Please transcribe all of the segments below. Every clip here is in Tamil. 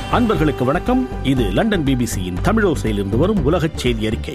அன்பர்களுக்கு வணக்கம் இது லண்டன் பிபிசியின் தமிழோசையிலிருந்து வரும் உலகச் செய்தி அறிக்கை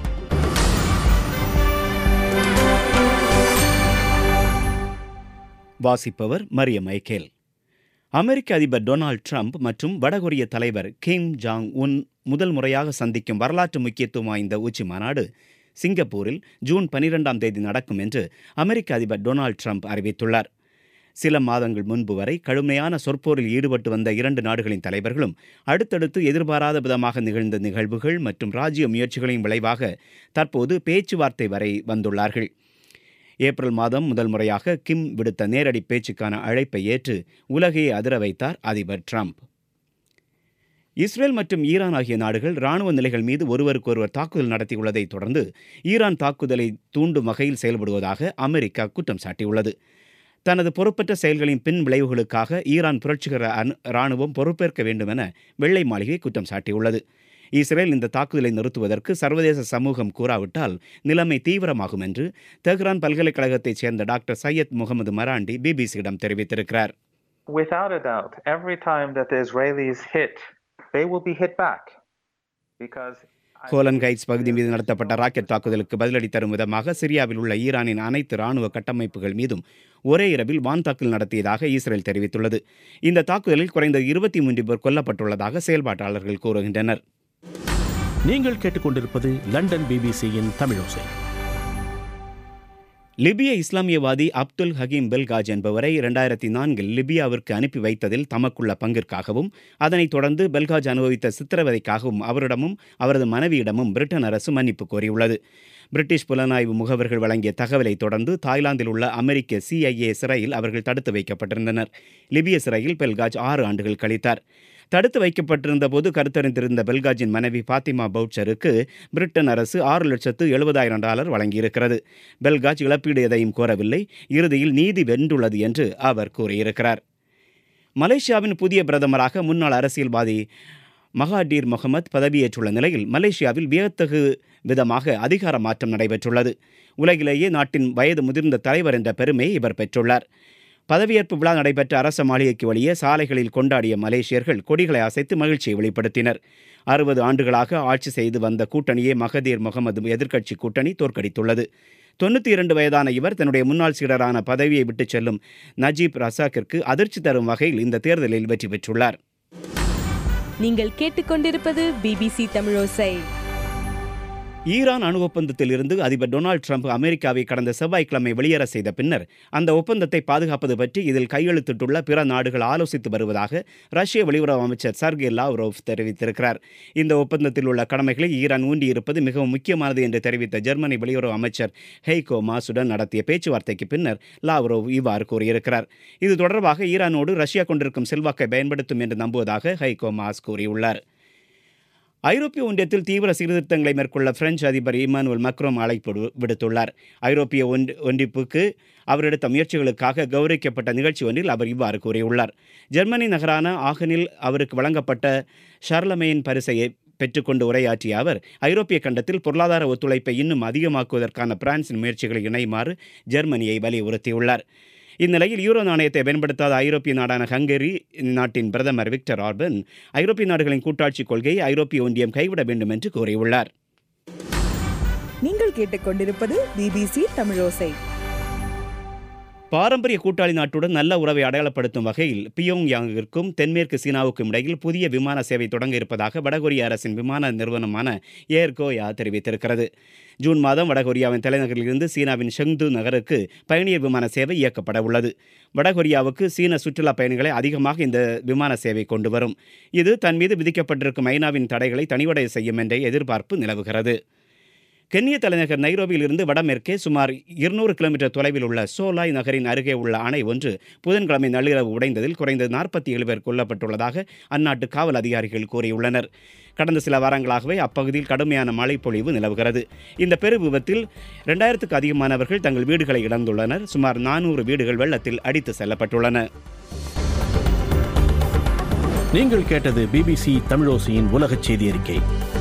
வாசிப்பவர் மரிய மைக்கேல் அமெரிக்க அதிபர் டொனால்ட் ட்ரம்ப் மற்றும் வடகொரிய தலைவர் கிம் ஜாங் உன் முதல் முறையாக சந்திக்கும் வரலாற்று முக்கியத்துவம் வாய்ந்த உச்சி மாநாடு சிங்கப்பூரில் ஜூன் பனிரெண்டாம் தேதி நடக்கும் என்று அமெரிக்க அதிபர் டொனால்ட் ட்ரம்ப் அறிவித்துள்ளார் சில மாதங்கள் முன்பு வரை கடுமையான சொற்போரில் ஈடுபட்டு வந்த இரண்டு நாடுகளின் தலைவர்களும் அடுத்தடுத்து எதிர்பாராத விதமாக நிகழ்ந்த நிகழ்வுகள் மற்றும் ராஜ்ய முயற்சிகளின் விளைவாக தற்போது பேச்சுவார்த்தை வரை வந்துள்ளார்கள் ஏப்ரல் மாதம் முதல் முறையாக கிம் விடுத்த நேரடி பேச்சுக்கான அழைப்பை ஏற்று உலகையே அதிர வைத்தார் அதிபர் ட்ரம்ப் இஸ்ரேல் மற்றும் ஈரான் ஆகிய நாடுகள் ராணுவ நிலைகள் மீது ஒருவருக்கொருவர் தாக்குதல் நடத்தியுள்ளதை தொடர்ந்து ஈரான் தாக்குதலை தூண்டும் வகையில் செயல்படுவதாக அமெரிக்கா குற்றம் சாட்டியுள்ளது தனது பொறுப்பற்ற செயல்களின் பின் விளைவுகளுக்காக ஈரான் புரட்சிகர அணு- ராணுவம் பொறுப்பேற்க வேண்டும் என வெள்ளை மாளிகை குற்றம் சாட்டியுள்ளது இஸ்ரேல் இந்த தாக்குதலை நிறுத்துவதற்கு சர்வதேச சமூகம் கூறாவிட்டால் நிலைமை தீவிரமாகும் என்று தெஹ்ரான் பல்கலைக்கழகத்தைச் சேர்ந்த டாக்டர் சையத் முகமது மராண்டி பிபிசியிடம் தெரிவித்திருக்கிறார் Without a doubt, every time that the Israelis hit, they will be hit back. Because Golan Heights பகுதி மீது நடத்தப்பட்ட ராக்கெட் தாக்குதலுக்கு பதிலடி தரும் விதமாக சிரியாவில் உள்ள ஈரானின் அனைத்து ராணுவ கட்டமைப்புகள் மீதும் ஒரே இரவில் வான் தாக்குதல் நடத்தியதாக இஸ்ரேல் தெரிவித்துள்ளது இந்த தாக்குதலில் குறைந்தது இருபத்தி மூன்று பேர் கொல்லப்பட்டுள்ளதாக செயல்பாட்டாளர்கள் கூறுகின்றனர் நீங்கள் கேட்டுக்கொண்டிருப்பது லண்டன் பிபிசியின் தமிழோசை லிபிய இஸ்லாமியவாதி அப்துல் ஹகீம் பெல்காஜ் என்பவரை இரண்டாயிரத்தி நான்கில் லிபியாவிற்கு அனுப்பி வைத்ததில் தமக்குள்ள பங்கிற்காகவும் அதனைத் தொடர்ந்து பெல்காஜ் அனுபவித்த சித்திரவதைக்காகவும் அவரிடமும் அவரது மனைவியிடமும் பிரிட்டன் அரசு மன்னிப்பு கோரியுள்ளது பிரிட்டிஷ் புலனாய்வு முகவர்கள் வழங்கிய தகவலை தொடர்ந்து தாய்லாந்தில் உள்ள அமெரிக்க சிஐஏ சிறையில் அவர்கள் தடுத்து வைக்கப்பட்டிருந்தனர் லிபிய சிறையில் பெல்காஜ் ஆறு ஆண்டுகள் கழித்தார் தடுத்து வைக்கப்பட்டிருந்த போது கருத்தறிந்திருந்த பெல்காஜின் மனைவி பாத்திமா பவுச்சருக்கு பிரிட்டன் அரசு ஆறு லட்சத்து எழுபதாயிரம் டாலர் வழங்கியிருக்கிறது பெல்காஜ் இழப்பீடு எதையும் கோரவில்லை இறுதியில் நீதி வென்றுள்ளது என்று அவர் கூறியிருக்கிறார் மலேசியாவின் புதிய பிரதமராக முன்னாள் அரசியல்வாதி மகாடீர் முகமது பதவியேற்றுள்ள நிலையில் மலேசியாவில் வியத்தகு விதமாக அதிகார மாற்றம் நடைபெற்றுள்ளது உலகிலேயே நாட்டின் வயது முதிர்ந்த தலைவர் என்ற பெருமையை இவர் பெற்றுள்ளார் பதவியேற்பு விழா நடைபெற்ற அரச மாளிகைக்கு வெளியே சாலைகளில் கொண்டாடிய மலேசியர்கள் கொடிகளை அசைத்து மகிழ்ச்சியை வெளிப்படுத்தினர் அறுபது ஆண்டுகளாக ஆட்சி செய்து வந்த கூட்டணியை மகதீர் முகமது எதிர்க்கட்சி கூட்டணி தோற்கடித்துள்ளது தொண்ணூற்றி இரண்டு வயதான இவர் தன்னுடைய முன்னாள் சீடரான பதவியை விட்டுச் செல்லும் நஜீப் ரசாக்கிற்கு அதிர்ச்சி தரும் வகையில் இந்த தேர்தலில் வெற்றி பெற்றுள்ளார் நீங்கள் கேட்டுக்கொண்டிருப்பது பிபிசி தமிழோசை ஈரான் அணு ஒப்பந்தத்தில் இருந்து அதிபர் டொனால்ட் ட்ரம்ப் அமெரிக்காவை கடந்த செவ்வாய்க்கிழமை வெளியேற செய்த பின்னர் அந்த ஒப்பந்தத்தை பாதுகாப்பது பற்றி இதில் கையெழுத்திட்டுள்ள பிற நாடுகள் ஆலோசித்து வருவதாக ரஷ்ய வெளியுறவு அமைச்சர் சர்கே லாவ்ரோவ் தெரிவித்திருக்கிறார் இந்த ஒப்பந்தத்தில் உள்ள கடமைகளை ஈரான் ஊண்டியிருப்பது மிகவும் முக்கியமானது என்று தெரிவித்த ஜெர்மனி வெளியுறவு அமைச்சர் ஹெய்கோ மாசுடன் நடத்திய பேச்சுவார்த்தைக்கு பின்னர் லாவ்ரோவ் இவ்வாறு கூறியிருக்கிறார் இது தொடர்பாக ஈரானோடு ரஷ்யா கொண்டிருக்கும் செல்வாக்கை பயன்படுத்தும் என்று நம்புவதாக ஹைகோ மாஸ் கூறியுள்ளார் ஐரோப்பிய ஒன்றியத்தில் தீவிர சீர்திருத்தங்களை மேற்கொள்ள பிரெஞ்சு அதிபர் இமானுவல் மக்ரோம் அழைப்பு விடு- விடுத்துள்ளார் ஐரோப்பிய ஒன்- ஒன்றிப்புக்கு அவர் எடுத்த முயற்சிகளுக்காக கௌரவிக்கப்பட்ட நிகழ்ச்சி ஒன்றில் அவர் இவ்வாறு கூறியுள்ளார் ஜெர்மனி நகரான ஆகனில் அவருக்கு வழங்கப்பட்ட ஷர்லமேயின் பரிசையை பெற்றுக்கொண்டு உரையாற்றிய அவர் ஐரோப்பிய கண்டத்தில் பொருளாதார ஒத்துழைப்பை இன்னும் அதிகமாக்குவதற்கான பிரான்சின் முயற்சிகளை இணையுமாறு ஜெர்மனியை வலியுறுத்தியுள்ளார் இந்நிலையில் யூரோ நாணயத்தை பயன்படுத்தாத ஐரோப்பிய நாடான ஹங்கேரி நாட்டின் பிரதமர் விக்டர் ஆர்பன் ஐரோப்பிய நாடுகளின் கூட்டாட்சி கொள்கையை ஐரோப்பிய ஒன்றியம் கைவிட வேண்டும் என்று கூறியுள்ளார் நீங்கள் கேட்டுக்கொண்டிருப்பது பிபிசி தமிழோசை பாரம்பரிய கூட்டாளி நாட்டுடன் நல்ல உறவை அடையாளப்படுத்தும் வகையில் பியோங் யாங்கிற்கும் தென்மேற்கு சீனாவுக்கும் இடையில் புதிய விமான சேவை தொடங்க இருப்பதாக வடகொரிய அரசின் விமான நிறுவனமான ஏர் கோயா தெரிவித்திருக்கிறது ஜூன் மாதம் வடகொரியாவின் தலைநகரிலிருந்து சீனாவின் ஷெங்து நகருக்கு பயணியர் விமான சேவை இயக்கப்பட உள்ளது வடகொரியாவுக்கு சீன சுற்றுலா பயணிகளை அதிகமாக இந்த விமான சேவை கொண்டு வரும் இது தன் மீது விதிக்கப்பட்டிருக்கும் ஐநாவின் தடைகளை தனிவடை செய்யும் என்ற எதிர்பார்ப்பு நிலவுகிறது கென்ய தலைநகர் நைரோபியிலிருந்து வடமேற்கே சுமார் இருநூறு கிலோமீட்டர் தொலைவில் உள்ள சோலாய் நகரின் அருகே உள்ள அணை ஒன்று புதன்கிழமை நள்ளிரவு உடைந்ததில் குறைந்தது நாற்பத்தி ஏழு பேர் கொல்லப்பட்டுள்ளதாக அந்நாட்டு காவல் அதிகாரிகள் கூறியுள்ளனர் கடந்த சில வாரங்களாகவே அப்பகுதியில் கடுமையான மழைப்பொழிவு நிலவுகிறது இந்த பெரு விபத்தில் ரெண்டாயிரத்துக்கு அதிகமானவர்கள் தங்கள் வீடுகளை இழந்துள்ளனர் சுமார் நானூறு வீடுகள் வெள்ளத்தில் அடித்து செல்லப்பட்டுள்ளன நீங்கள் கேட்டது பிபிசி தமிழோசையின் உலகச் செய்தி அறிக்கை